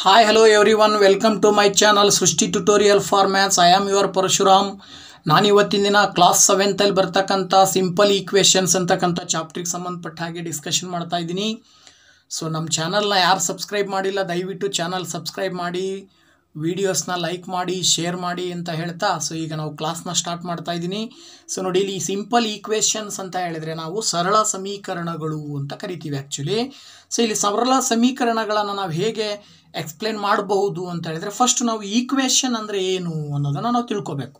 Hi, hello everyone. Welcome to my channel Srushti tutorial for maths I am your Parashuram ನಾನು ಇವತ್ತಿನ ದಿನ class ಸೆವೆಂತಲ್ಲಿ ಬರ್ತಕ್ಕಂಥ simple equations ಅಂತಕ್ಕಂಥ ಚಾಪ್ಟ್ರಿಗೆ ಸಂಬಂಧಪಟ್ಟ ಹಾಗೆ ಡಿಸ್ಕಷನ್ ಮಾಡ್ತಾ ಇದ್ದೀನಿ ಸೊ ನಮ್ಮ ಚಾನಲ್ನ ಯಾರು ಸಬ್ಸ್ಕ್ರೈಬ್ ಮಾಡಿಲ್ಲ ದಯವಿಟ್ಟು ಚಾನಲ್ ಸಬ್ಸ್ಕ್ರೈಬ್ ಮಾಡಿ ವೀಡಿಯೋಸ್ನ ಲೈಕ್ ಮಾಡಿ ಶೇರ್ ಮಾಡಿ ಅಂತ ಹೇಳ್ತಾ ಸೊ ಈಗ ನಾವು ಕ್ಲಾಸ್ನ ಸ್ಟಾರ್ಟ್ ಮಾಡ್ತಾ ಇದ್ದೀನಿ ಸೊ ನೋಡಿ ಇಲ್ಲಿ ಸಿಂಪಲ್ ಈಕ್ವೇಷನ್ಸ್ ಅಂತ ಹೇಳಿದರೆ ನಾವು ಸರಳ ಸಮೀಕರಣಗಳು ಅಂತ ಕರಿತೀವಿ ಆ್ಯಕ್ಚುಲಿ ಸೊ ಇಲ್ಲಿ ಸರಳ ಸಮೀಕರಣಗಳನ್ನು ನಾವು ಹೇಗೆ ಎಕ್ಸ್ಪ್ಲೇನ್ ಮಾಡಬಹುದು ಅಂತ ಹೇಳಿದರೆ ಫಸ್ಟ್ ನಾವು ಈಕ್ವೇಷನ್ ಅಂದರೆ ಏನು ಅನ್ನೋದನ್ನು ನಾವು ತಿಳ್ಕೊಬೇಕು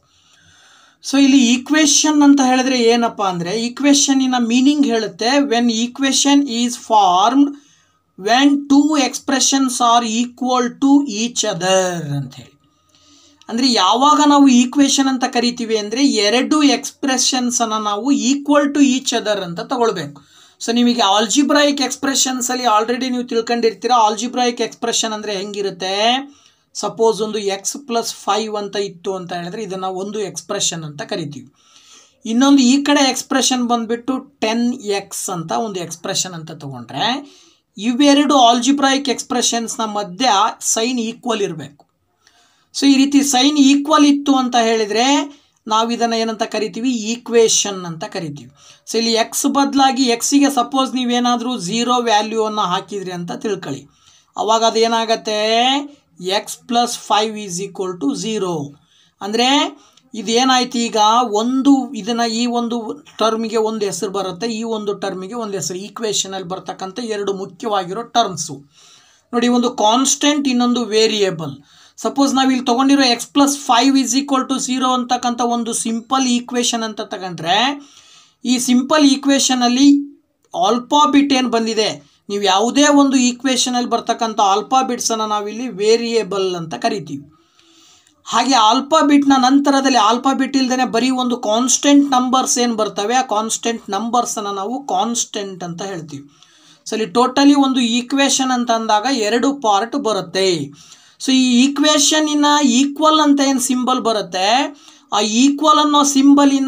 ಸೊ ಇಲ್ಲಿ ಈಕ್ವೇಷನ್ ಅಂತ ಹೇಳಿದ್ರೆ ಏನಪ್ಪ ಅಂದರೆ ಈಕ್ವೇಷನ್ನಿನ ಮೀನಿಂಗ್ ಹೇಳುತ್ತೆ when equation is formed when two expressions are equal to each other ಅಂತ ಹೇಳಿ ಅಂದರೆ ಯಾವಾಗ ನಾವು ಈಕ್ವೇಷನ್ ಅಂತ ಕರಿತೀವಿ ಅಂದರೆ ಎರಡು ಎಕ್ಸ್ಪ್ರೆಷನ್ಸನ್ನು ನಾವು ಈಕ್ವಲ್ ಟು ಈಚ್ ಅದರ್ ಅಂತ ತಗೊಳ್ಬೇಕು ಸೊ ನಿಮಗೆ ಆಲ್ಜಿಬ್ರಾಯಿಕ್ ಎಕ್ಸ್ಪ್ರೆಷನ್ಸಲ್ಲಿ ಆಲ್ರೆಡಿ ನೀವು ತಿಳ್ಕೊಂಡಿರ್ತೀರ ಆಲ್ಜಿಬ್ರಾಯಿಕ್ ಎಕ್ಸ್ಪ್ರೆಷನ್ ಅಂದರೆ ಹೆಂಗಿರುತ್ತೆ ಸಪೋಸ್ ಒಂದು ಎಕ್ಸ್ ಪ್ಲಸ್ ಫೈವ್ ಅಂತ ಇತ್ತು ಅಂತ ಹೇಳಿದ್ರೆ ಇದನ್ನು ಒಂದು ಎಕ್ಸ್ಪ್ರೆಷನ್ ಅಂತ ಕರಿತೀವಿ ಇನ್ನೊಂದು ಈ ಕಡೆ ಎಕ್ಸ್ಪ್ರೆಷನ್ ಬಂದುಬಿಟ್ಟು ಟೆನ್ ಎಕ್ಸ್ ಅಂತ ಒಂದು ಎಕ್ಸ್ಪ್ರೆಷನ್ ಅಂತ ತೊಗೊಂಡ್ರೆ ಇವೆರಡು ಆಲ್ಜಿಬ್ರಾಯಿಕ್ ಎಕ್ಸ್ಪ್ರೆಷನ್ಸ್ನ ಮಧ್ಯ ಸೈನ್ ಈಕ್ವಲ್ ಇರಬೇಕು ಸೊ ಈ ರೀತಿ ಸೈನ್ ಈಕ್ವಲ್ ಇತ್ತು ಅಂತ ಹೇಳಿದರೆ ನಾವು ಇದನ್ನು ಏನಂತ ಕರಿತೀವಿ ಈಕ್ವೇಷನ್ ಅಂತ ಕರಿತೀವಿ ಸೊ ಇಲ್ಲಿ ಎಕ್ಸ್ ಬದಲಾಗಿ ಎಕ್ಸಿಗೆ ಸಪೋಸ್ ನೀವೇನಾದರೂ ಝೀರೋ ವ್ಯಾಲ್ಯೂವನ್ನು ಹಾಕಿದ್ರಿ ಅಂತ ತಿಳ್ಕೊಳ್ಳಿ ಅವಾಗ ಅದು ಏನಾಗತ್ತೆ x plus five is equal to zero ಅಂದರೆ ಇದೇನಾಯ್ತು ಈಗ ಒಂದು ಇದನ್ನು ಈ ಒಂದು ಟರ್ಮಿಗೆ ಒಂದು ಹೆಸರು ಬರುತ್ತೆ ಈ ಒಂದು ಟರ್ಮಿಗೆ ಒಂದು ಹೆಸರು ಈಕ್ವೇಷನಲ್ಲಿ ಬರ್ತಕ್ಕಂಥ ಎರಡು ಮುಖ್ಯವಾಗಿರೋ ಟರ್ಮ್ಸು ನೋಡಿ ಒಂದು ಕಾನ್ಸ್ಟೆಂಟ್ ಇನ್ನೊಂದು ವೇರಿಯೇಬಲ್ ಸಪೋಸ್ ನಾವು ಇಲ್ಲಿ ತೊಗೊಂಡಿರೋ x plus five is equal to zero ಅಂತಕ್ಕಂಥ ಒಂದು ಸಿಂಪಲ್ ಈಕ್ವೇಷನ್ ಅಂತ ತಗೊಂಡ್ರೆ ಈ ಸಿಂಪಲ್ ಈಕ್ವೇಷನಲ್ಲಿ ಆಲ್ಫಾ ಬಿಟ್ ಏನು ಬಂದಿದೆ ನೀವು ಯಾವುದೇ ಒಂದು ಈಕ್ವೇಷನಲ್ಲಿ ಬರ್ತಕ್ಕಂಥ ಆಲ್ಫಾ ಬಿಟ್ಸನ್ನು ನಾವಿಲ್ಲಿ ವೇರಿಯೇಬಲ್ ಅಂತ ಕರಿತೀವಿ ಹಾಗೆ ಆಲ್ಫಾ ಬಿಟ್ನ ನಂತರದಲ್ಲಿ ಆಲ್ಫಾ ಬಿಟ್ ಇಲ್ದೇ ಬರೀ ಒಂದು ಕಾನ್ಸ್ಟೆಂಟ್ ನಂಬರ್ಸ್ ಏನು ಬರ್ತವೆ ಆ ಕಾನ್ಸ್ಟೆಂಟ್ ನಂಬರ್ಸನ್ನು ನಾವು ಕಾನ್ಸ್ಟೆಂಟ್ ಅಂತ ಹೇಳ್ತೀವಿ ಸೊ ಇಲ್ಲಿ ಟೋಟಲಿ ಒಂದು ಈಕ್ವೇಷನ್ ಅಂತ ಅಂದಾಗ ಎರಡು ಪಾರ್ಟ್ ಬರುತ್ತೆ ಸೊ ಈ ಈಕ್ವೇಷನಿನ ಈಕ್ವಲ್ ಅಂತ ಏನು ಸಿಂಬಲ್ ಬರುತ್ತೆ ಆ ಈಕ್ವಲ್ ಅನ್ನೋ ಸಿಂಬಲಿನ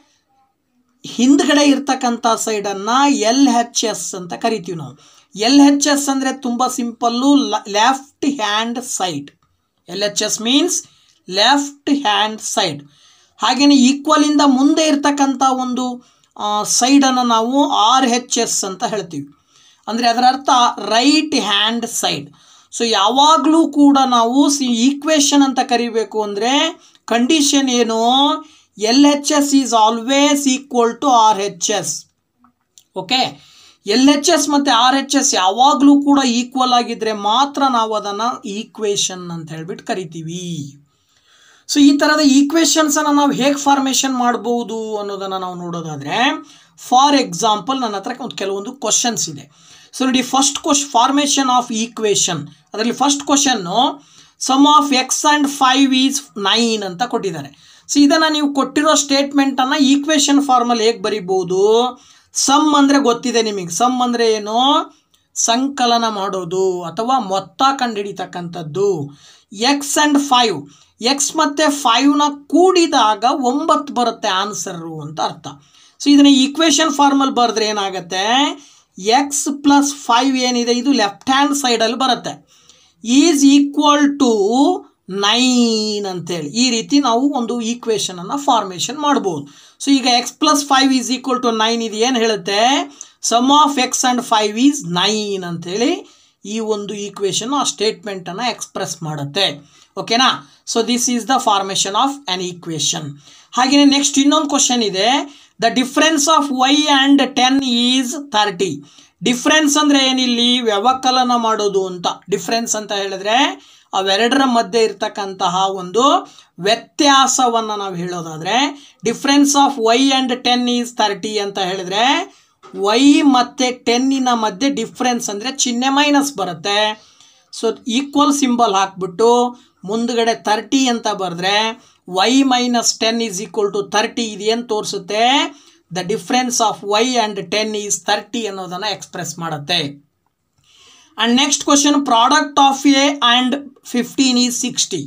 ಹಿಂದ್ಗಡೆ ಇರ್ತಕ್ಕಂಥ ಸೈಡನ್ನು ಎಲ್ ಹೆಚ್ ಎಸ್ ಅಂತ ಕರಿತೀವಿ ನಾವು ಎಲ್ ಹೆಚ್ ಎಸ್ ಅಂದರೆ ತುಂಬ simple left hand side L H S means left hand side ಹಾಗೆಯೇ ಈಕ್ವಲಿಂದ ಮುಂದೆ ಇರ್ತಕ್ಕಂಥ ಒಂದು ಸೈಡನ್ನು ನಾವು ಆರ್ ಹೆಚ್ ಎಸ್ ಅಂತ ಹೇಳ್ತೀವಿ ಅಂದರೆ ಅದರ ಅರ್ಥ ರೈಟ್ ಹ್ಯಾಂಡ್ ಸೈಡ್ ಸೊ ಯಾವಾಗಲೂ ಕೂಡ ನಾವು ಸಿ ಈಕ್ವೇಷನ್ ಅಂತ ಕರಿಬೇಕು ಅಂದರೆ ಕಂಡೀಷನ್ ಏನು L H S is always equal to R H S okay L H S ಮತ್ತು ಆರ್ ಎಚ್ ಎಸ್ ಯಾವಾಗಲೂ ಕೂಡ ಈಕ್ವಲ್ ಆಗಿದ್ದರೆ ಮಾತ್ರ ನಾವು ಅದನ್ನು ಈಕ್ವೇಷನ್ ಅಂತ ಹೇಳ್ಬಿಟ್ಟು ಕರಿತೀವಿ ಸೊ ಈ ಥರದ ಈಕ್ವೇಷನ್ಸನ್ನು ನಾವು ಹೇಗೆ ಫಾರ್ಮೇಷನ್ ಮಾಡ್ಬೋದು ಅನ್ನೋದನ್ನು ನಾವು ನೋಡೋದಾದರೆ ಫಾರ್ ಎಕ್ಸಾಂಪಲ್ ನನ್ನ ಹತ್ರ ಒಂದು ಕೆಲವೊಂದು ಕ್ವಶನ್ಸ್ ಇದೆ ಸೊ ನೋಡಿ first question formation of equation ಅದರಲ್ಲಿ first question sum of x and five is nine ಅಂತ ಕೊಟ್ಟಿದ್ದಾರೆ ಸೊ ಇದನ್ನು ನೀವು ಕೊಟ್ಟಿರೋ ಸ್ಟೇಟ್ಮೆಂಟನ್ನು ಈಕ್ವೇಷನ್ ಫಾರ್ಮಲ್ಲಿ ಹೇಗೆ ಬರಿಬೋದು ಸಮ್ ಅಂದರೆ ಗೊತ್ತಿದೆ ನಿಮಗೆ ಸಮ್ ಅಂದರೆ ಏನು ಸಂಕಲನ ಮಾಡೋದು ಅಥವಾ ಮೊತ್ತ ಕಂಡುಹಿಡಿತಕ್ಕಂಥದ್ದು ಎಕ್ಸ್ ಆ್ಯಂಡ್ ಫೈವ್ ಎಕ್ಸ್ ಮತ್ತು ಫೈವ್ನ ಕೂಡಿದಾಗ ಒಂಬತ್ತು ಬರುತ್ತೆ ಆನ್ಸರು ಅಂತ ಅರ್ಥ ಸೊ ಇದನ್ನು ಈಕ್ವೇಷನ್ ಫಾರ್ಮಲ್ಲಿ ಬರೆದ್ರೆ ಏನಾಗುತ್ತೆ ಎಕ್ಸ್ ಪ್ಲಸ್ ಫೈವ್ ಏನಿದೆ ಇದು ಲೆಫ್ಟ್ ಹ್ಯಾಂಡ್ ಸೈಡಲ್ಲಿ ಬರುತ್ತೆ ಈಸ್ ಈಕ್ವಲ್ ಟು ನೈನ್ ಅಂತೇಳಿ ಈ ರೀತಿ ನಾವು ಒಂದು ಈಕ್ವೇಷನನ್ನು ಫಾರ್ಮೇಷನ್ ಮಾಡ್ಬೋದು ಸೊ ಈಗ x plus five is equal to nine ಇದು ಏನು ಹೇಳುತ್ತೆ sum of x and five is nine ಅಂಥೇಳಿ ಈ ಒಂದು ಈಕ್ವೇಷನ್ ಆ ಸ್ಟೇಟ್ಮೆಂಟನ್ನು ಎಕ್ಸ್ಪ್ರೆಸ್ ಮಾಡುತ್ತೆ ಓಕೆನಾ so this is the formation of an equation ಹಾಗೆಯೇ ನೆಕ್ಸ್ಟ್ ಇನ್ನೊಂದು ಕ್ವಶನ್ ಇದೆ the difference of y and ten is thirty difference ಅಂದರೆ ಏನಿಲ್ಲಿ ವ್ಯವಕಲನ ಮಾಡೋದು ಅಂತ ಡಿಫ್ರೆನ್ಸ್ ಅಂತ ಹೇಳಿದ್ರೆ ಅವೆರಡರ ಮಧ್ಯೆ ಇರ್ತಕ್ಕಂತಹ ಒಂದು ವ್ಯತ್ಯಾಸವನ್ನು ನಾವು ಹೇಳೋದಾದರೆ difference of y and ten is thirty ಅಂತ ಹೇಳಿದ್ರೆ ವೈ ಮತ್ತು ಟೆನ್ನಿನ ಮಧ್ಯೆ ಡಿಫ್ರೆನ್ಸ್ ಅಂದರೆ ಚಿಹ್ನೆ ಮೈನಸ್ ಬರುತ್ತೆ ಸೊ ಈಕ್ವಲ್ ಸಿಂಬಲ್ ಹಾಕ್ಬಿಟ್ಟು ಮುಂದ್ಗಡೆ ತರ್ಟಿ ಅಂತ ಬರೆದ್ರೆ y minus ten is equal to thirty ಇದೇನು ತೋರಿಸುತ್ತೆ the difference of y and ten is thirty ಅನ್ನೋದನ್ನು ಎಕ್ಸ್ಪ್ರೆಸ್ ಮಾಡುತ್ತೆ and next question product of a and fifteen is sixty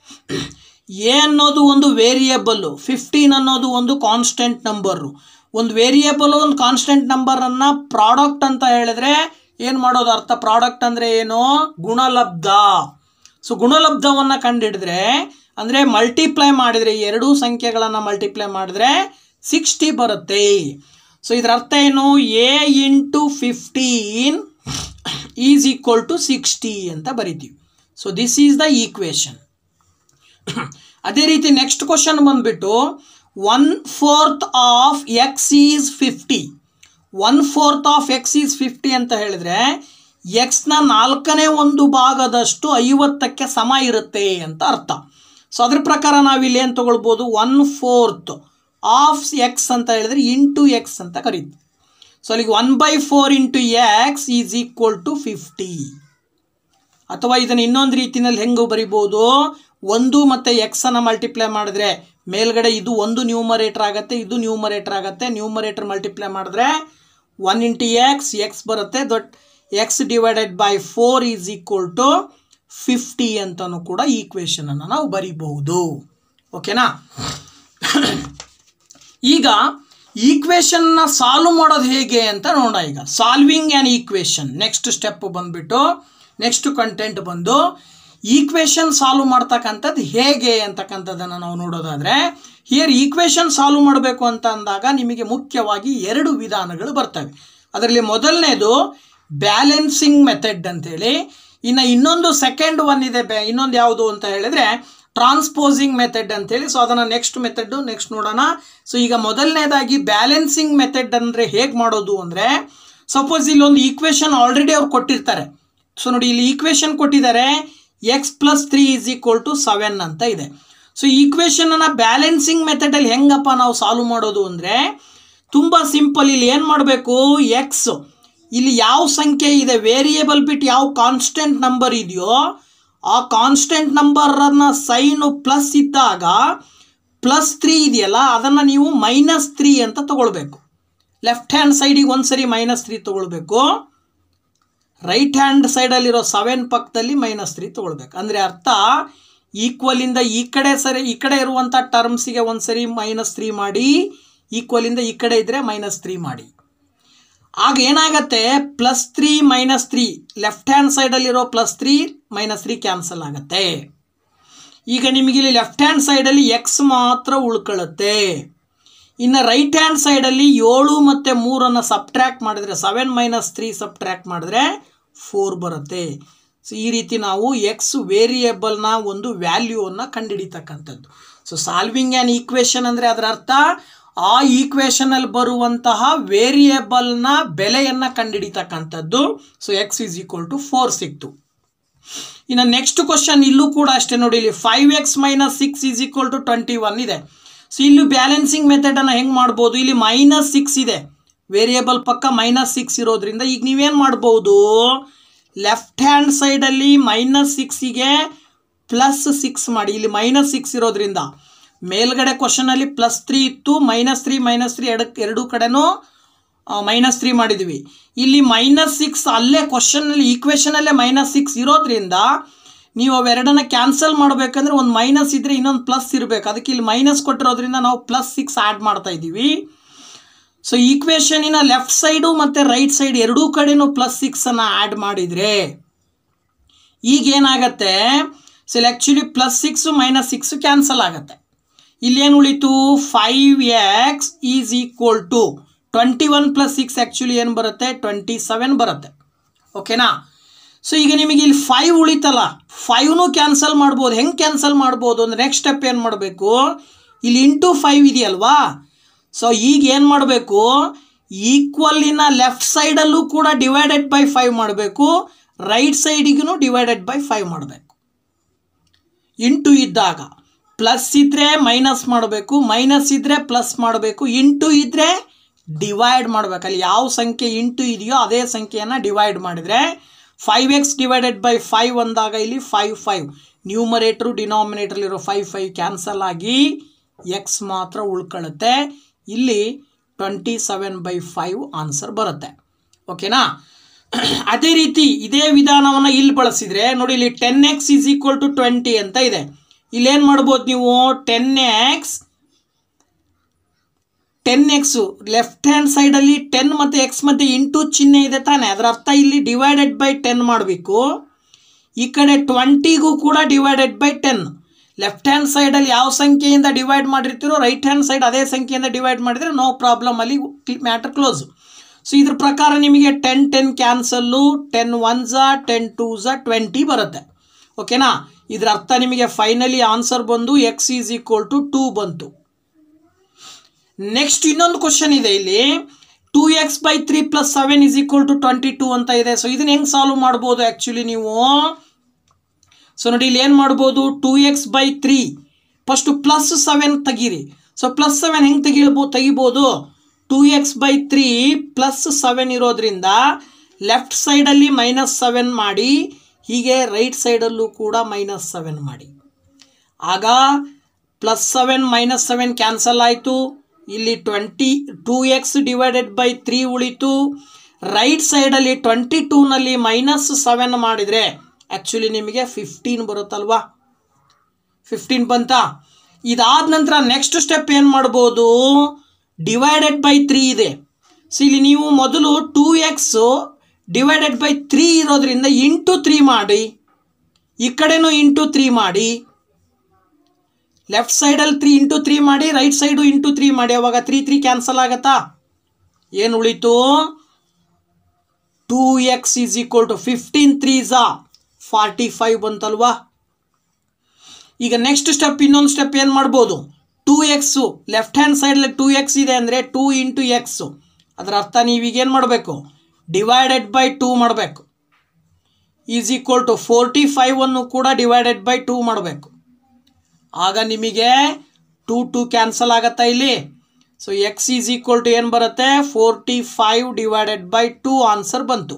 a ಅನ್ನೋದು ಒಂದು ವೇರಿಯೇಬಲ್ಲು ಫಿಫ್ಟೀನ್ ಅನ್ನೋದು ಒಂದು ಕಾನ್ಸ್ಟೆಂಟ್ ನಂಬರು ಒಂದು variable ಒಂದು ಕಾನ್ಸ್ಟೆಂಟ್ ನಂಬರನ್ನು ಪ್ರಾಡಕ್ಟ್ ಅಂತ ಹೇಳಿದ್ರೆ ಏನು ಮಾಡೋದು ಅರ್ಥ ಪ್ರಾಡಕ್ಟ್ ಅಂದರೆ ಏನು ಗುಣಲಬ್ಧ ಸೊ ಗುಣಲಬ್ಧವನ್ನು ಕಂಡುಹಿಡಿದ್ರೆ ಅಂದರೆ ಮಲ್ಟಿಪ್ಲೈ ಮಾಡಿದರೆ ಈ ಎರಡೂ ಸಂಖ್ಯೆಗಳನ್ನು ಮಲ್ಟಿಪ್ಲೈ ಮಾಡಿದ್ರೆ ಸಿಕ್ಸ್ಟಿ ಬರುತ್ತೆ ಸೊ ಇದರ ಅರ್ಥ ಏನು a into fifteen is equal to sixty ಅಂತ ಬರಿತೀವಿ so this is the equation ಅದೇ ರೀತಿ ನೆಕ್ಸ್ಟ್ ಕ್ವಶನ್ ಬಂದ್ಬಿಟ್ಟು one fourth of x is fifty one fourth of x is fifty ಅಂತ ಹೇಳಿದ್ರೆ ಎಕ್ಸ್ನ ನಾಲ್ಕನೇ ಒಂದು ಭಾಗದಷ್ಟು ಐವತ್ತಕ್ಕೆ ಸಮ ಇರುತ್ತೆ ಅಂತ ಅರ್ಥ ಸೊ ಅದ್ರ ಪ್ರಕಾರ ನಾವಿಲ್ಲಿ ಏನು ತಗೊಳ್ಬೋದು ಒನ್ ಫೋರ್ತ್ ಆಫ್ ಎಕ್ಸ್ ಅಂತ ಹೇಳಿದ್ರೆ ಇಂಟು ಎಕ್ಸ್ ಅಂತ ಕರೀತೀವಿ ಸೊ ಅಲ್ಲಿಗೆ one by four into x is equal to fifty ಅಥವಾ ಇದನ್ನು ಇನ್ನೊಂದು ರೀತಿಯಲ್ಲಿ ಹೆಂಗೆ ಬರಿಬೋದು ಒಂದು ಮತ್ತು ಎಕ್ಸನ್ನು ಮಲ್ಟಿಪ್ಲೈ ಮಾಡಿದ್ರೆ ಮೇಲ್ಗಡೆ ಇದು ಒಂದು ನ್ಯೂಮರೇಟರ್ ಆಗುತ್ತೆ ಇದು ನ್ಯೂಮರೇಟರ್ ಆಗುತ್ತೆ ನ್ಯೂಮರೇಟರ್ ಮಲ್ಟಿಪ್ಲೈ ಮಾಡಿದ್ರೆ ಒನ್ ಇಂಟು ಎಕ್ಸ್ ಎಕ್ಸ್ ಬರುತ್ತೆ ದೊಡ್ಡ x divided by four is equal to fifty ಅಂತಲೂ ಕೂಡ ಈಕ್ವೇಷನನ್ನು ನಾವು ಬರಿಬಹುದು ಓಕೆನಾ ಈಗ ಈಕ್ವೇಷನ್ನ ಸಾಲ್ವ್ ಮಾಡೋದು ಹೇಗೆ ಅಂತ ನೋಡೋಣ ಈಗ solving an equation next step ಬಂದ್ಬಿಟ್ಟು ನೆಕ್ಸ್ಟ್ ಕಂಟೆಂಟ್ ಬಂದು ಈಕ್ವೇಷನ್ ಸಾಲ್ವ್ ಮಾಡ್ತಕ್ಕಂಥದ್ದು ಹೇಗೆ ಅಂತಕ್ಕಂಥದ್ದನ್ನು ನಾವು ನೋಡೋದಾದರೆ ಹಿಯರ್ ಈಕ್ವೇಷನ್ ಸಾಲ್ವ್ ಮಾಡಬೇಕು ಅಂತ ಅಂದಾಗ ನಿಮಗೆ ಮುಖ್ಯವಾಗಿ ಎರಡು ವಿಧಾನಗಳು ಬರ್ತವೆ ಅದರಲ್ಲಿ ಮೊದಲನೇದು ಬ್ಯಾಲೆನ್ಸಿಂಗ್ ಮೆಥಡ್ ಅಂತೇಳಿ ಇನ್ನು ಇನ್ನೊಂದು ಸೆಕೆಂಡ್ ಒನ್ ಇದೆ ಬ್ಯಾ ಇನ್ನೊಂದು ಯಾವುದು ಅಂತ ಹೇಳಿದರೆ ಟ್ರಾನ್ಸ್ಪೋಸಿಂಗ್ ಮೆಥಡ್ ಅಂತೇಳಿ ಸೊ ಅದನ್ನು ನೆಕ್ಸ್ಟ್ ಮೆಥಡ್ ನೆಕ್ಸ್ಟ್ ನೋಡೋಣ ಸೊ ಈಗ ಮೊದಲನೇದಾಗಿ ಬ್ಯಾಲೆನ್ಸಿಂಗ್ ಮೆಥಡ್ ಅಂದರೆ ಹೇಗೆ ಮಾಡೋದು ಅಂದರೆ ಸಪೋಸ್ ಇಲ್ಲಿ ಒಂದು ಈಕ್ವೇಷನ್ ಆಲ್ರೆಡಿ ಅವ್ರು ಕೊಟ್ಟಿರ್ತಾರೆ ಸೊ ನೋಡಿ ಇಲ್ಲಿ ಈಕ್ವೇಷನ್ ಕೊಟ್ಟಿದ್ದಾರೆ x plus three is equal to seven ಅಂತ ಇದೆ ಸೊ ಈಕ್ವೇಷನನ್ನು ಬ್ಯಾಲೆನ್ಸಿಂಗ್ ಮೆಥಡಲ್ಲಿ ಹೆಂಗಪ್ಪ ನಾವು ಸಾಲ್ವ್ ಮಾಡೋದು ಅಂದರೆ ತುಂಬ ಸಿಂಪಲ್ ಇಲ್ಲಿ ಏನು ಮಾಡಬೇಕು ಎಕ್ಸ್ ಇಲ್ಲಿ ಯಾವ ಸಂಖ್ಯೆ ಇದೆ ವೇರಿಯೇಬಲ್ ಬಿಟ್ಟು ಯಾವ ಕಾನ್ಸ್ಟೆಂಟ್ ನಂಬರ್ ಇದೆಯೋ ಆ ಕಾನ್ಸ್ಟೆಂಟ್ ನಂಬರನ್ನು ಸೈನು ಪ್ಲಸ್ ಇದ್ದಾಗ ಪ್ಲಸ್ ತ್ರೀ ಇದೆಯಲ್ಲ ಅದನ್ನು ನೀವು ಮೈನಸ್ ತ್ರೀ ಅಂತ ತಗೊಳ್ಬೇಕು ಲೆಫ್ಟ್ ಹ್ಯಾಂಡ್ ಸೈಡಿಗೆ ಒಂದು ಸರಿ ಮೈನಸ್ ತ್ರೀ ತೊಗೊಳ್ಬೇಕು ರೈಟ್ ಹ್ಯಾಂಡ್ ಸೈಡಲ್ಲಿರೋ ಸೆವೆನ್ ಪಕ್ಕದಲ್ಲಿ ಮೈನಸ್ ತ್ರೀ ತೊಗೊಳ್ಬೇಕು ಅಂದರೆ ಅರ್ಥ ಈಕ್ವಲಿಂದ ಈ ಕಡೆ ಸರಿ ಈ ಕಡೆ ಇರುವಂಥ ಟರ್ಮ್ಸಿಗೆ ಒಂದು ಸರಿ ಮೈನಸ್ ತ್ರೀ ಮಾಡಿ ಈಕ್ವಲಿಂದ ಈ ಕಡೆ ಇದ್ದರೆ ಮೈನಸ್ ತ್ರೀ ಮಾಡಿ ಆಗ ಏನಾಗತ್ತೆ plus three minus three left hand ಸೈಡಲ್ಲಿರೋ plus three minus three cancel ಆಗುತ್ತೆ ಈಗ ನಿಮಗೆ ಇಲ್ಲಿ ಲೆಫ್ಟ್ ಹ್ಯಾಂಡ್ ಸೈಡಲ್ಲಿ ಎಕ್ಸ್ ಮಾತ್ರ ಉಳ್ಕೊಳ್ಳುತ್ತೆ ಇನ್ನು ರೈಟ್ ಹ್ಯಾಂಡ್ ಸೈಡಲ್ಲಿ ಏಳು ಮತ್ತು ಮೂರನ್ನು ಸಬ್ಟ್ರ್ಯಾಕ್ಟ್ ಮಾಡಿದ್ರೆ ಸೆವೆನ್ ಮೈನಸ್ ತ್ರೀ ಸಬ್ಟ್ರ್ಯಾಕ್ಟ್ ಮಾಡಿದ್ರೆ ಫೋರ್ ಬರುತ್ತೆ ಸೊ ಈ ರೀತಿ ನಾವು ಎಕ್ಸ್ ವೇರಿಯೇಬಲ್ನ ಒಂದು ವ್ಯಾಲ್ಯೂವನ್ನು ಕಂಡುಹಿಡಿತಕ್ಕಂಥದ್ದು ಸೊ ಸಾಲ್ವಿಂಗ್ ಆ್ಯನ್ ಈಕ್ವೇಷನ್ ಅಂದರೆ ಅದರ ಅರ್ಥ ಆ ಈಕ್ವೇಷನಲ್ಲಿ ಬರುವಂತಹ ವೇರಿಯೇಬಲ್ನ ಬೆಲೆಯನ್ನು ಕಂಡುಹಿಡಿತಕ್ಕಂಥದ್ದು so x is equal to four ಸಿಕ್ತು ಇನ್ನು ನೆಕ್ಸ್ಟ್ ಕ್ವಶನ್ ಇಲ್ಲೂ ಕೂಡ ಅಷ್ಟೇ ನೋಡಿ ಇಲ್ಲಿ five x minus six is equal to twenty one ಇದೆ ಸೊ ಇಲ್ಲೂ ಬ್ಯಾಲೆನ್ಸಿಂಗ್ ಮೆಥಡನ್ನು ಹೆಂಗೆ ಮಾಡ್ಬೋದು ಇಲ್ಲಿ ಮೈನಸ್ ಸಿಕ್ಸ್ ಇದೆ ವೇರಿಯೇಬಲ್ ಪಕ್ಕ ಮೈನಸ್ ಸಿಕ್ಸ್ ಇರೋದ್ರಿಂದ ಈಗ ನೀವೇನು ಮಾಡ್ಬೋದು ಲೆಫ್ಟ್ ಹ್ಯಾಂಡ್ ಸೈಡಲ್ಲಿ ಮೈನಸ್ ಸಿಕ್ಸಿಗೆ ಪ್ಲಸ್ ಸಿಕ್ಸ್ ಮಾಡಿ ಇಲ್ಲಿ ಮೈನಸ್ ಸಿಕ್ಸ್ ಇರೋದ್ರಿಂದ ಮೇಲ್ಗಡೆ ಕ್ವಶನಲ್ಲಿ ಪ್ಲಸ್ ತ್ರೀ ಇತ್ತು ಮೈನಸ್ ತ್ರೀ ಮೈನಸ್ ತ್ರೀ ಎರಡು ಎರಡೂ ಕಡೆನೂ ಮೈನಸ್ ತ್ರೀ ಮಾಡಿದ್ವಿ ಇಲ್ಲಿ ಮೈನಸ್ ಸಿಕ್ಸ್ ಅಲ್ಲೇ ಕ್ವಶನಲ್ಲಿ ಈಕ್ವೇಷನಲ್ಲೇ ಮೈನಸ್ ಸಿಕ್ಸ್ ಇರೋದ್ರಿಂದ ನೀವು ಅವೆರಡನ್ನ ಕ್ಯಾನ್ಸಲ್ ಮಾಡಬೇಕಂದ್ರೆ ಒಂದು ಮೈನಸ್ ಇದ್ದರೆ ಇನ್ನೊಂದು ಪ್ಲಸ್ ಇರಬೇಕು ಅದಕ್ಕೆ ಇಲ್ಲಿ ಮೈನಸ್ ಕೊಟ್ಟಿರೋದ್ರಿಂದ ನಾವು ಪ್ಲಸ್ ಸಿಕ್ಸ್ ಆ್ಯಡ್ ಮಾಡ್ತಾ ಇದ್ದೀವಿ ಸೊ ಈಕ್ವೇಷನಿನ ಲೆಫ್ಟ್ ಸೈಡು ಮತ್ತು ರೈಟ್ ಸೈಡ್ ಎರಡೂ ಕಡೆನೂ ಪ್ಲಸ್ ಸಿಕ್ಸನ್ನು ಆ್ಯಡ್ ಮಾಡಿದರೆ ಈಗ ಏನಾಗತ್ತೆ ಸೊ ಇಲ್ಲಿ actually plus six minus six cancel ಆಗುತ್ತೆ ಇಲ್ಲೇನು ಉಳಿತು five x is equal to twenty one plus six actually ಏನು ಬರುತ್ತೆ ಟ್ವೆಂಟಿ ಸೆವೆನ್ ಬರುತ್ತೆ ಓಕೆನಾ ಸೊ ಈಗ ನಿಮಗೆ ಇಲ್ಲಿ ಫೈವ್ ಉಳಿತಲ್ಲ ಫೈವ್ನು ಕ್ಯಾನ್ಸಲ್ ಮಾಡ್ಬೋದು ಹೆಂಗೆ ಕ್ಯಾನ್ಸಲ್ ಮಾಡ್ಬೋದು ಅಂದರೆ ನೆಕ್ಸ್ಟ್ ಸ್ಟೆಪ್ ಏನು ಮಾಡಬೇಕು ಇಲ್ಲಿ ಇಂಟು ಫೈವ್ ಇದೆಯಲ್ವಾ ಸೊ ಈಗ ಏನು ಮಾಡಬೇಕು ಈಕ್ವಲ್ಲಿನ ಲೆಫ್ಟ್ ಸೈಡಲ್ಲೂ ಕೂಡ ಡಿವೈಡೆಡ್ ಬೈ ಫೈವ್ ಮಾಡಬೇಕು ರೈಟ್ ಸೈಡಿಗೂ ಡಿವೈಡೆಡ್ ಬೈ ಫೈವ್ ಮಾಡಬೇಕು ಇಂಟು ಇದ್ದಾಗ ಪ್ಲಸ್ ಇದ್ದರೆ ಮೈನಸ್ ಮಾಡಬೇಕು ಮೈನಸ್ ಇದ್ದರೆ ಪ್ಲಸ್ ಮಾಡಬೇಕು ಇಂಟು ಇದ್ದರೆ ಡಿವೈಡ್ ಮಾಡಬೇಕು ಅಲ್ಲಿ ಯಾವ ಸಂಖ್ಯೆ ಇಂಟು ಇದೆಯೋ ಅದೇ ಸಂಖ್ಯೆಯನ್ನು ಡಿವೈಡ್ ಮಾಡಿದರೆ five x divided by five ಅಂದಾಗ ಇಲ್ಲಿ ಫೈವ್ ಫೈವ್ ನ್ಯೂಮರೇಟ್ರು ಡಿನಾಮಿನೇಟ್ರಲ್ಲಿರೋ ಫೈವ್ ಫೈವ್ ಕ್ಯಾನ್ಸಲ್ ಆಗಿ ಎಕ್ಸ್ ಮಾತ್ರ ಉಳ್ಕೊಳ್ಳುತ್ತೆ ಇಲ್ಲಿ twenty seven by five answer ಬರುತ್ತೆ ಓಕೆನಾ ಅದೇ ರೀತಿ ಇದೇ ವಿಧಾನವನ್ನು ಇಲ್ಲಿ ಬಳಸಿದರೆ ನೋಡಿ ಇಲ್ಲಿ ten x is equal to twenty ಅಂತ ಇದೆ ಇಲ್ಲೇನು ಮಾಡ್ಬೋದು ನೀವು ten x ten x left hand ಸೈಡಲ್ಲಿ ಟೆನ್ ಮತ್ತು ಎಕ್ಸ್ ಮತ್ತು ಇಂಟು ಚಿಹ್ನೆ ಇದೆ ತಾನೆ ಅದರ ಅರ್ಥ ಇಲ್ಲಿ ಡಿವೈಡೆಡ್ ಬೈ ಟೆನ್ ಮಾಡಬೇಕು ಈ ಕಡೆ ಟ್ವೆಂಟಿಗೂ ಕೂಡ divided by ten left hand ಸೈಡಲ್ಲಿ ಯಾವ ಸಂಖ್ಯೆಯಿಂದ ಡಿವೈಡ್ ಮಾಡಿರ್ತೀರೋ ರೈಟ್ ಹ್ಯಾಂಡ್ ಸೈಡ್ ಅದೇ ಸಂಖ್ಯೆಯಿಂದ ಡಿವೈಡ್ ಮಾಡಿದರೆ ನೋ ಪ್ರಾಬ್ಲಮ್ ಅಲ್ಲಿ ಮ್ಯಾಟರ್ ಕ್ಲೋಸ್ ಸೊ ಇದ್ರ ಪ್ರಕಾರ ನಿಮಗೆ ten ten cancel ten one ಝಾ ಟೆನ್ ಟೂ ಝಾ ಟ್ವೆಂಟಿ ಬರುತ್ತೆ ಓಕೆನಾ ಇದ್ರ ಅರ್ಥ ನಿಮಗೆ ಫೈನಲಿ ಆನ್ಸರ್ ಬಂದು x is equal to two ಬಂತು ನೆಕ್ಸ್ಟ್ ಇನ್ನೊಂದು ಕ್ವಶನ್ ಇದೆ ಇಲ್ಲಿ two x by three plus seven is equal to twenty two ಅಂತ ಇದೆ ಸೊ ಇದನ್ನ ಹೆಂಗೆ ಸಾಲ್ವ್ ಮಾಡ್ಬೋದು ಆ್ಯಕ್ಚುಲಿ ನೀವು ಸೊ ನೋಡಿ ಇಲ್ಲಿ ಏನು ಮಾಡ್ಬೋದು two x by three first plus seven ತೆಗೀರಿ ಸೊ ಪ್ಲಸ್ ಸೆವೆನ್ ಹೆಂಗೆ ತೆಗಿಳ್ಬೋದು ತೆಗಿಬೋದು two x by three plus seven ಇರೋದ್ರಿಂದ ಲೆಫ್ಟ್ ಸೈಡಲ್ಲಿ ಮೈನಸ್ ಸೆವೆನ್ ಮಾಡಿ ಹೀಗೆ ರೈಟ್ ಸೈಡಲ್ಲೂ ಕೂಡ ಮೈನಸ್ ಸೆವೆನ್ ಮಾಡಿ ಆಗ plus seven minus seven cancel ಆಯಿತು ಇಲ್ಲಿ twenty two x divided by three ಉಳಿತು ರೈಟ್ ಸೈಡಲ್ಲಿ ಟ್ವೆಂಟಿ ಟೂನಲ್ಲಿ ಮೈನಸ್ ಸೆವೆನ್ ಮಾಡಿದರೆ ಆ್ಯಕ್ಚುಲಿ ನಿಮಗೆ ಫಿಫ್ಟೀನ್ ಬರುತ್ತಲ್ವಾ ಫಿಫ್ಟೀನ್ ಬಂತಾ ಇದಾದ ನಂತರ ನೆಕ್ಸ್ಟ್ ಸ್ಟೆಪ್ ಏನು ಮಾಡ್ಬೋದು ಡಿವೈಡೆಡ್ ಬೈ ತ್ರೀ ಇದೆ ಸೊ ಇಲ್ಲಿ ನೀವು ಮೊದಲು two x divided by three ಇರೋದ್ರಿಂದ ಇಂಟು ತ್ರೀ ಮಾಡಿ ಈ ಕಡೆನೂ ಇಂಟು ತ್ರೀ ಮಾಡಿ ಲೆಫ್ಟ್ ಸೈಡಲ್ಲಿ ತ್ರೀ ಇಂಟು ತ್ರೀ ಮಾಡಿ ರೈಟ್ ಸೈಡು ಇಂಟು ತ್ರೀ ಮಾಡಿ ಅವಾಗ ತ್ರೀ ತ್ರೀ ಕ್ಯಾನ್ಸಲ್ ಆಗತ್ತಾ ಏನು ಉಳಿತು two x is equal to fifteen three ಝಾ ಫಾರ್ಟಿ ಫೈವ್ ಬಂತಲ್ವಾ ಈಗ ನೆಕ್ಸ್ಟ್ ಸ್ಟೆಪ್ ಇನ್ನೊಂದು ಸ್ಟೆಪ್ ಏನು ಮಾಡ್ಬೋದು ಟೂ ಎಕ್ಸು ಲೆಫ್ಟ್ ಹ್ಯಾಂಡ್ ಸೈಡಲ್ಲಿ ಟೂ ಎಕ್ಸ್ ಇದೆ ಅಂದರೆ ಟೂ ಇಂಟು ಎಕ್ಸು ಅದರ ಅರ್ಥ ನೀವೀಗ ಏನು ಮಾಡಬೇಕು ಡಿವೈಡೆಡ್ ಬೈ ಟೂ ಮಾಡಬೇಕು ಈಸ್ ಈಕ್ವಲ್ ಟು ಫೋರ್ಟಿ ಫೈವನ್ನು ಕೂಡ ಡಿವೈಡೆಡ್ ಬೈ ಟೂ ಮಾಡಬೇಕು ಆಗ ನಿಮಗೆ ಟೂ ಟು ಕ್ಯಾನ್ಸಲ್ ಆಗತ್ತಾ ಇಲ್ಲಿ so x is equal to ಏನು ಬರುತ್ತೆ forty five divided by two answer ಬಂತು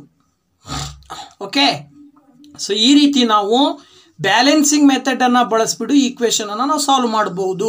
ಓಕೆ ಸೊ ಈ ರೀತಿ ನಾವು ಬ್ಯಾಲೆನ್ಸಿಂಗ್ ಮೆಥಡನ್ನು ಬಳಸ್ಬಿಟ್ಟು ಈಕ್ವೇಷನನ್ನು ನಾವು ಸಾಲ್ವ್ ಮಾಡ್ಬೋದು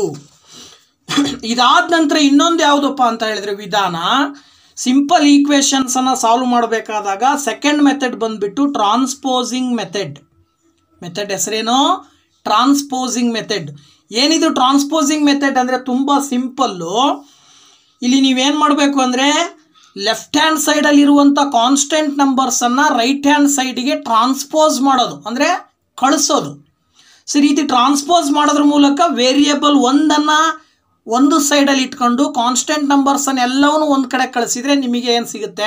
ಇದಾದ ನಂತರ ಇನ್ನೊಂದು ಯಾವುದಪ್ಪ ಅಂತ ಹೇಳಿದ್ರೆ ವಿಧಾನ ಸಿಂಪಲ್ ಈಕ್ವೇಷನ್ಸನ್ನು ಸಾಲ್ವ್ ಮಾಡಬೇಕಾದಾಗ ಸೆಕೆಂಡ್ ಮೆಥಡ್ ಬಂದ್ಬಿಟ್ಟು ಟ್ರಾನ್ಸ್ಪೋಸಿಂಗ್ ಮೆಥಡ್ ಮೆಥಡ್ ಹೆಸರೇನು ಟ್ರಾನ್ಸ್ಪೋಸಿಂಗ್ ಮೆಥಡ್ ಏನಿದು ಟ್ರಾನ್ಸ್ಪೋಸಿಂಗ್ ಮೆಥಡ್ ಅಂದರೆ ತುಂಬ ಸಿಂಪಲ್ಲು ಇಲ್ಲಿ ನೀವೇನು ಮಾಡಬೇಕು ಅಂದರೆ ಲೆಫ್ಟ್ ಹ್ಯಾಂಡ್ ಸೈಡಲ್ಲಿರುವಂಥ ಕಾನ್ಸ್ಟೆಂಟ್ ನಂಬರ್ಸನ್ನು ರೈಟ್ ಹ್ಯಾಂಡ್ ಸೈಡಿಗೆ ಟ್ರಾನ್ಸ್ಪೋಸ್ ಮಾಡೋದು ಅಂದರೆ ಕಳಿಸೋದು ಸೊ ಈ ರೀತಿ ಟ್ರಾನ್ಸ್ಪೋಸ್ ಮಾಡೋದ್ರ ಮೂಲಕ ವೇರಿಯೇಬಲ್ ಒಂದನ್ನು ಒಂದು ಸೈಡಲ್ಲಿ ಇಟ್ಕೊಂಡು ಕಾನ್ಸ್ಟೆಂಟ್ ನಂಬರ್ಸನ್ನು ಎಲ್ಲವನ್ನೂ ಒಂದು ಕಡೆ ಕಳಿಸಿದರೆ ನಿಮಗೆ ಏನು ಸಿಗುತ್ತೆ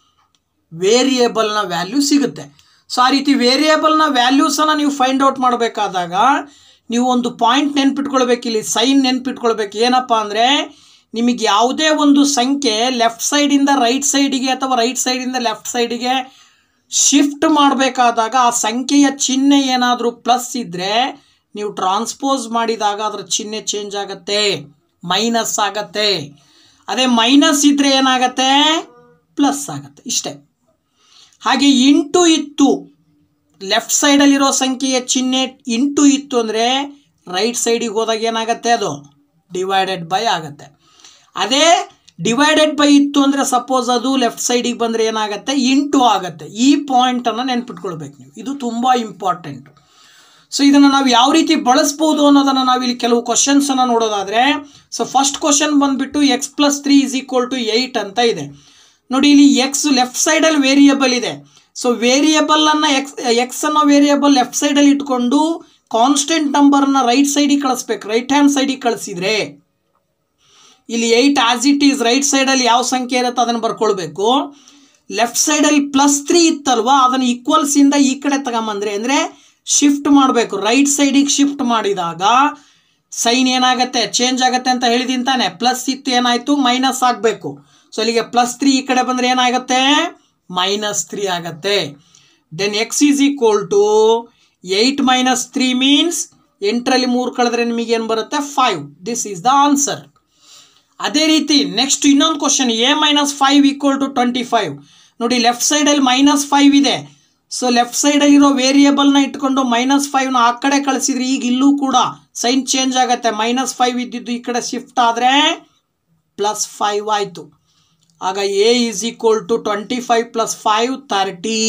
ವೇರಿಯೇಬಲ್ನ ವ್ಯಾಲ್ಯೂ ಸಿಗುತ್ತೆ ಸೊ ಆ ರೀತಿ ವೇರಿಯೇಬಲ್ನ ವ್ಯಾಲ್ಯೂಸನ್ನು ನೀವು ಫೈಂಡ್ ಔಟ್ ಮಾಡಬೇಕಾದಾಗ ನೀವು ಒಂದು ಪಾಯಿಂಟ್ ನೆನ್ಪಿಟ್ಕೊಳ್ಬೇಕು ಇಲ್ಲಿ ಸೈನ್ ನೆನ್ಪಿಟ್ಕೊಳ್ಬೇಕು ಏನಪ್ಪ ಅಂದರೆ ನಿಮಗೆ ಯಾವುದೇ ಒಂದು ಸಂಖ್ಯೆ ಲೆಫ್ಟ್ ಸೈಡಿಂದ ರೈಟ್ ಸೈಡಿಗೆ ಅಥವಾ ರೈಟ್ ಸೈಡಿಂದ ಲೆಫ್ಟ್ ಸೈಡಿಗೆ ಶಿಫ್ಟ್ ಮಾಡಬೇಕಾದಾಗ ಆ ಸಂಖ್ಯೆಯ ಚಿಹ್ನೆ ಏನಾದರೂ ಪ್ಲಸ್ ಇದ್ದರೆ ನೀವು ಟ್ರಾನ್ಸ್ಪೋಸ್ ಮಾಡಿದಾಗ ಅದರ ಚಿಹ್ನೆ ಚೇಂಜ್ ಆಗುತ್ತೆ ಮೈನಸ್ ಆಗತ್ತೆ ಅದೇ ಮೈನಸ್ ಇದ್ದರೆ ಏನಾಗತ್ತೆ ಪ್ಲಸ್ ಆಗುತ್ತೆ ಇಷ್ಟೇ ಹಾಗೆ ಇಂಟು ಇತ್ತು ಲೆಫ್ಟ್ ಸೈಡಲ್ಲಿರೋ ಸಂಖ್ಯೆಯ ಚಿಹ್ನೆ ಇಂಟು ಇತ್ತು ಅಂದರೆ ರೈಟ್ ಸೈಡಿಗೆ ಹೋದಾಗ ಏನಾಗುತ್ತೆ ಅದು ಡಿವೈಡೆಡ್ ಬೈ ಆಗುತ್ತೆ ಅದೇ ಡಿವೈಡೆಡ್ ಬೈ ಇತ್ತು ಅಂದರೆ ಸಪೋಸ್ ಅದು ಲೆಫ್ಟ್ ಸೈಡಿಗೆ ಬಂದರೆ ಏನಾಗುತ್ತೆ ಇಂಟು ಆಗುತ್ತೆ ಈ ಪಾಯಿಂಟನ್ನು ನೆನ್ಪಿಟ್ಕೊಳ್ಬೇಕು ನೀವು ಇದು ತುಂಬ ಇಂಪಾರ್ಟೆಂಟ್ ಸೊ ಇದನ್ನು ನಾವು ಯಾವ ರೀತಿ ಬಳಸ್ಬೋದು ಅನ್ನೋದನ್ನು ನಾವಿಲ್ಲಿ ಕೆಲವು ಕ್ವಶನ್ಸನ್ನು ನೋಡೋದಾದರೆ ಸೊ ಫಸ್ಟ್ ಕ್ವಶನ್ ಬಂದುಬಿಟ್ಟು x plus three is equal to eight ಅಂತ ಇದೆ ನೋಡಿ ಇಲ್ಲಿ ಎಕ್ಸ್ ಲೆಫ್ಟ್ ಸೈಡಲ್ಲಿ ವೇರಿಯಬಲ್ ಇದೆ ಸೊ ವೇರಿಯಬಲನ್ನು ಎಕ್ಸ್ ಎಕ್ಸ್ ಅನ್ನೋ ವೇರಿಯಬಲ್ ಲೆಫ್ಟ್ ಸೈಡಲ್ಲಿ ಇಟ್ಕೊಂಡು ಕಾನ್ಸ್ಟೆಂಟ್ ನಂಬರ್ನ ರೈಟ್ ಸೈಡಿಗೆ ಕಳಿಸ್ಬೇಕು ರೈಟ್ ಹ್ಯಾಂಡ್ ಸೈಡಿಗೆ ಕಳಿಸಿದರೆ ಇಲ್ಲಿ eight as it is right ಸೈಡಲ್ಲಿ ಯಾವ ಸಂಖ್ಯೆ ಇರುತ್ತೆ ಅದನ್ನು ಬರ್ಕೊಳ್ಬೇಕು ಲೆಫ್ಟ್ ಸೈಡಲ್ಲಿ ಪ್ಲಸ್ ತ್ರೀ ಇತ್ತಲ್ವಾ ಅದನ್ನು ಈಕ್ವಲ್ಸಿಂದ ಈ ಕಡೆ ತಗೊಂಬಂದ್ರೆ ಅಂದರೆ ಶಿಫ್ಟ್ ಮಾಡಬೇಕು ರೈಟ್ ಸೈಡಿಗೆ ಶಿಫ್ಟ್ ಮಾಡಿದಾಗ ಸೈನ್ ಏನಾಗುತ್ತೆ ಚೇಂಜ್ ಆಗುತ್ತೆ ಅಂತ ಹೇಳಿದೀನಿ ತಾನೆ ಪ್ಲಸ್ ಇತ್ತು ಏನಾಯಿತು ಮೈನಸ್ ಆಗಬೇಕು ಸೊ ಅಲ್ಲಿಗೆ ಪ್ಲಸ್ ತ್ರೀ ಈ ಕಡೆ ಬಂದರೆ ಏನಾಗುತ್ತೆ ಮೈನಸ್ ತ್ರೀ ಆಗತ್ತೆ then x is equal to eight minus three means ಎಂಟರಲ್ಲಿ ಮೂರು ಕಳೆದ್ರೆ ನಿಮಗೇನು ಬರುತ್ತೆ five this is the answer ಅದೇ ರೀತಿ ನೆಕ್ಸ್ಟ್ ಇನ್ನೊಂದು question a minus five equal to twenty five ನೋಡಿ ಲೆಫ್ಟ್ ಸೈಡಲ್ಲಿ ಮೈನಸ್ ಫೈವ್ ಇದೆ ಸೊ ಲೆಫ್ಟ್ ಸೈಡಲ್ಲಿರೋ ವೇರಿಯೇಬಲ್ನ ಇಟ್ಕೊಂಡು ಮೈನಸ್ ಫೈವ್ನ ಆ ಕಡೆ ಕಳಿಸಿದ್ರೆ ಈಗ ಇಲ್ಲೂ ಕೂಡ ಸೈನ್ ಚೇಂಜ್ ಆಗುತ್ತೆ ಮೈನಸ್ ಫೈವ್ ಇದ್ದಿದ್ದು ಈ ಕಡೆ ಶಿಫ್ಟ್ ಆದರೆ ಪ್ಲಸ್ ಫೈವ್ ಆಯಿತು ಆಗ a is equal to twenty five plus five thirty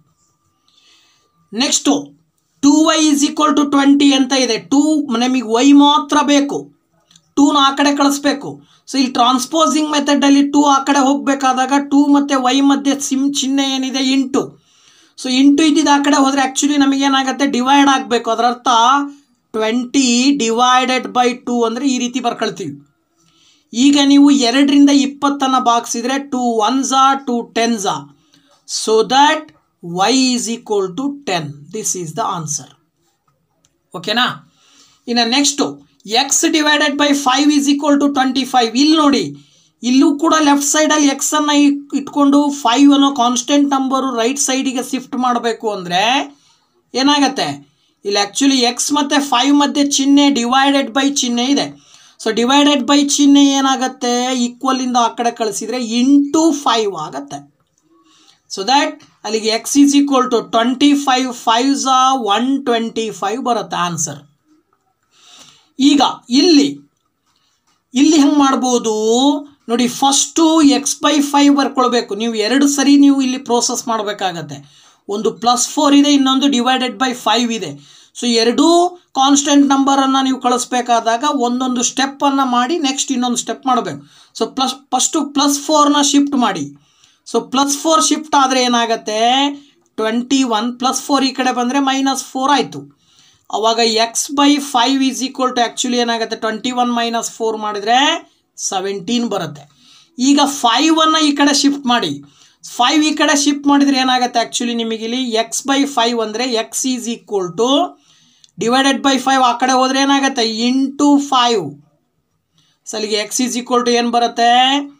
next two y is equal to twenty ಅಂತ ಇದೆ ಟೂ ನಮಗೆ ವೈ ಮಾತ್ರ ಬೇಕು ಟೂನ ಆ ಕಡೆ ಕಳಿಸ್ಬೇಕು ಸೊ ಇಲ್ಲಿ ಟ್ರಾನ್ಸ್ಪೋಸಿಂಗ್ ಮೆಥಡಲ್ಲಿ ಟೂ ಆ ಕಡೆ ಹೋಗಬೇಕಾದಾಗ ಟೂ ಮತ್ತು ವೈ ಮಧ್ಯೆ ಸಿಮ್ ಚಿಹ್ನೆ ಏನಿದೆ ಇಂಟು ಸೊ ಇಂಟು ಇದ್ದಿದ್ದು ಆ ಕಡೆ ಹೋದರೆ ಆ್ಯಕ್ಚುಲಿ ನಮಗೇನಾಗುತ್ತೆ ಡಿವೈಡ್ ಆಗಬೇಕು ಅದರ ಅರ್ಥ ಟ್ವೆಂಟಿ ಡಿವೈಡೆಡ್ ಬೈ ಟೂ ಅಂದರೆ ಈ ರೀತಿ ಬರ್ಕೊಳ್ತೀವಿ ಈಗ ನೀವು ಎರಡರಿಂದ ಇಪ್ಪತ್ತನ್ನು ಭಾಗಿಸಿದ್ರೆ ಟು ಒನ್ಝಾ ಟು ಟೆನ್ಝಾ so that y is equal to ten this is the answer ಓಕೆನಾ ಇನ್ನು next x divided by five is equal to twenty five ಇಲ್ಲಿ ನೋಡಿ ಇಲ್ಲೂ ಕೂಡ ಲೆಫ್ಟ್ ಸೈಡಲ್ಲಿ ಎಕ್ಸನ್ನು ಇಟ್ಕೊಂಡು ಫೈವ್ ಅನ್ನೋ ಕಾನ್ಸ್ಟೆಂಟ್ ನಂಬರು ರೈಟ್ ಸೈಡಿಗೆ ಶಿಫ್ಟ್ ಮಾಡಬೇಕು ಅಂದರೆ ಏನಾಗತ್ತೆ ಇಲ್ಲಿ ಆ್ಯಕ್ಚುಲಿ ಎಕ್ಸ್ ಮತ್ತು ಫೈವ್ ಮಧ್ಯೆ ಚಿಹ್ನೆ ಡಿವೈಡೆಡ್ ಬೈ ಚಿಹ್ನೆ ಇದೆ ಸೊ ಡಿವೈಡೆಡ್ ಬೈ ಚಿಹ್ನೆ ಏನಾಗುತ್ತೆ ಈಕ್ವಲಿಂದ ಆ ಕಡೆ ಕಳಿಸಿದರೆ ಇಂಟು ಫೈವ್ ಆಗತ್ತೆ ಸೊ ದ್ಯಾಟ್ ಅಲ್ಲಿಗೆ x is equal to twenty five five ಝಾ ಒನ್ ಟ್ವೆಂಟಿ ಫೈವ್ ಬರುತ್ತೆ ಆನ್ಸರ್ ಈಗ ಇಲ್ಲಿ ಇಲ್ಲಿ ಹೆಂಗೆ ಮಾಡ್ಬೋದು ನೋಡಿ ಫಸ್ಟು ಎಕ್ಸ್ ಬೈ ಫೈವ್ ಬರ್ಕೊಳ್ಬೇಕು ನೀವು ಎರಡು ಸರಿ ನೀವು ಇಲ್ಲಿ ಪ್ರೋಸೆಸ್ ಮಾಡಬೇಕಾಗತ್ತೆ ಒಂದು ಪ್ಲಸ್ ಫೋರ್ ಇದೆ ಇನ್ನೊಂದು ಡಿವೈಡೆಡ್ ಬೈ ಫೈವ್ ಇದೆ ಸೊ ಎರಡೂ ಕಾನ್ಸ್ಟೆಂಟ್ ನಂಬರನ್ನು ನೀವು ಕಳಿಸ್ಬೇಕಾದಾಗ ಒಂದೊಂದು ಸ್ಟೆಪ್ಪನ್ನು ಮಾಡಿ ನೆಕ್ಸ್ಟ್ ಇನ್ನೊಂದು ಸ್ಟೆಪ್ ಮಾಡಬೇಕು ಸೊ ಪ್ಲಸ್ ಫಸ್ಟು ಪ್ಲಸ್ ಫೋರ್ನ ಶಿಫ್ಟ್ ಮಾಡಿ ಸೊ ಪ್ಲಸ್ ಫೋರ್ ಶಿಫ್ಟ್ ಆದರೆ ಏನಾಗುತ್ತೆ ಟ್ವೆಂಟಿ ಒನ್ ಪ್ಲಸ್ ಫೋರ್ ಈ ಕಡೆ ಬಂದರೆ ಮೈನಸ್ ಫೋರ್ ಆಯಿತು ಅವಾಗ x by five is equal to actually ಏನಾಗುತ್ತೆ ಟ್ವೆಂಟಿ ಒನ್ ಮೈನಸ್ ಫೋರ್ ಮಾಡಿದರೆ ಸೆವೆಂಟೀನ್ ಬರುತ್ತೆ ಈಗ ಫೈವನ್ನು ಈ ಕಡೆ ಶಿಫ್ಟ್ ಮಾಡಿ ಫೈವ್ ಈ ಕಡೆ ಶಿಫ್ಟ್ ಮಾಡಿದರೆ ಏನಾಗುತ್ತೆ ಆ್ಯಕ್ಚುಲಿ ನಿಮಗೆ ಇಲ್ಲಿ ಎಕ್ಸ್ ಬೈ ಫೈವ್ ಅಂದರೆ x is equal to divided by five ಆ ಕಡೆ ಹೋದರೆ ಏನಾಗುತ್ತೆ ಇಂಟು ಫೈವ್ ಸೊ ಅಲ್ಲಿಗೆ ಎಕ್ಸ್ ಈಸ್ ಈಕ್ವಲ್ ಟು ಏನು ಬರುತ್ತೆ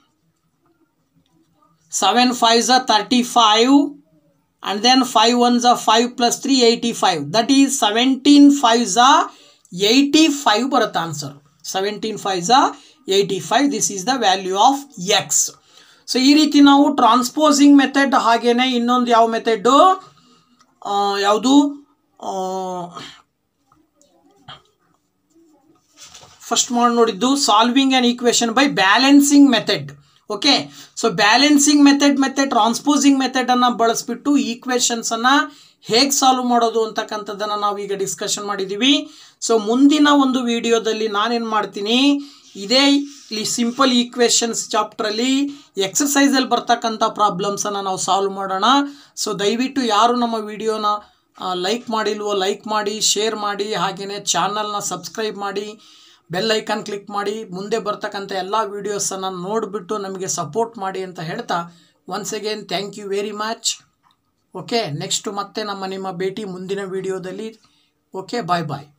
ಸೆವೆನ್ ಫೈವ್ ಝ thirty five and then 5 ones are 5 plus 3 85 that is 17 5s are 85 ಬರುತ್ತೆ answer 17 5s are 85 this is the value of x so ಈ ರೀತಿ ನಾವು ಟ್ರಾನ್ಸ್ಪೋಸಿಂಗ್ ಮೆಥಡ್ ಹಾಗೇನೆ ಇನ್ನೊಂದು ಯಾವ ಮೆಥಡ್ಡು ಯಾವುದು ಫಸ್ಟ್ ಮಾಡಿ ನೋಡಿದ್ದು solving an equation by balancing method okay so balancing method ಮತ್ತು ಟ್ರಾನ್ಸ್ಪೋಸಿಂಗ್ ಮೆಥಡನ್ನು ಬಳಸ್ಬಿಟ್ಟು ಈಕ್ವೇಷನ್ಸನ್ನು ಹೇಗೆ ಸಾಲ್ವ್ ಮಾಡೋದು ಅಂತಕ್ಕಂಥದ್ದನ್ನು ನಾವು ಈಗ ಡಿಸ್ಕಷನ್ ಮಾಡಿದ್ದೀವಿ ಸೊ ಮುಂದಿನ ಒಂದು ವಿಡಿಯೋದಲ್ಲಿ ನಾನೇನು ಮಾಡ್ತೀನಿ ಇದೇ ಈ ಸಿಂಪಲ್ ಈಕ್ವೇಷನ್ಸ್ ಚಾಪ್ಟ್ರಲ್ಲಿ ಎಕ್ಸಸೈಸಲ್ಲಿ ಬರ್ತಕ್ಕಂಥ ಪ್ರಾಬ್ಲಮ್ಸನ್ನು ನಾವು ಸಾಲ್ವ್ ಮಾಡೋಣ ಸೊ ದಯವಿಟ್ಟು ಯಾರು ನಮ್ಮ ವಿಡಿಯೋನ ಲೈಕ್ ಮಾಡಿಲ್ವೋ ಲೈಕ್ ಮಾಡಿ ಶೇರ್ ಮಾಡಿ ಹಾಗೆಯೇ ಚಾನಲ್ನ ಸಬ್ಸ್ಕ್ರೈಬ್ ಮಾಡಿ ಬೆಲ್ ಐಕನ್ ಕ್ಲಿಕ್ ಮಾಡಿ ಮುಂದೆ ಬರ್ತಕ್ಕಂಥ ಎಲ್ಲ ವೀಡಿಯೋಸನ್ನು ನೋಡಿಬಿಟ್ಟು ನಮಗೆ ಸಪೋರ್ಟ್ ಮಾಡಿ ಅಂತ ಹೇಳ್ತಾ once again thank you very much okay next ಮತ್ತೆ ನಮ್ಮ ನಿಮ್ಮ ಭೇಟಿ ಮುಂದಿನ ವಿಡಿಯೋದಲ್ಲಿ ಓಕೆ ಬಾಯ್ ಬಾಯ್